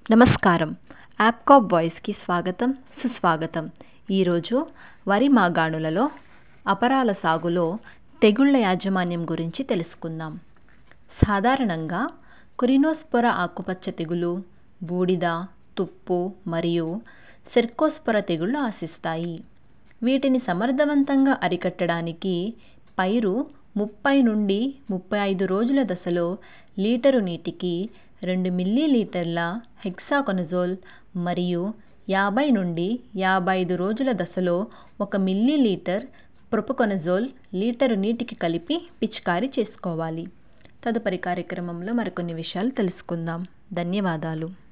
నమస్కారం యాప్కాప్ వాయిస్కి స్వాగతం సుస్వాగతం ఈరోజు వరి మాగాణులలో అపరాల సాగులో తెగుళ్ళ యాజమాన్యం గురించి తెలుసుకుందాం సాధారణంగా కురినోస్పొర ఆకుపచ్చ తెగులు బూడిద తుప్పు మరియు సెర్కోస్పొర తెగుళ్ళు ఆశిస్తాయి వీటిని సమర్థవంతంగా అరికట్టడానికి పైరు ముప్పై నుండి ముప్పై ఐదు రోజుల దశలో లీటరు నీటికి రెండు మిల్లీలీటర్ల హెక్సాకొనజోల్ మరియు యాభై నుండి యాభై ఐదు రోజుల దశలో ఒక మిల్లీలీటర్ ప్రొపకొనజోల్ లీటరు నీటికి కలిపి పిచికారీ చేసుకోవాలి తదుపరి కార్యక్రమంలో మరికొన్ని విషయాలు తెలుసుకుందాం ధన్యవాదాలు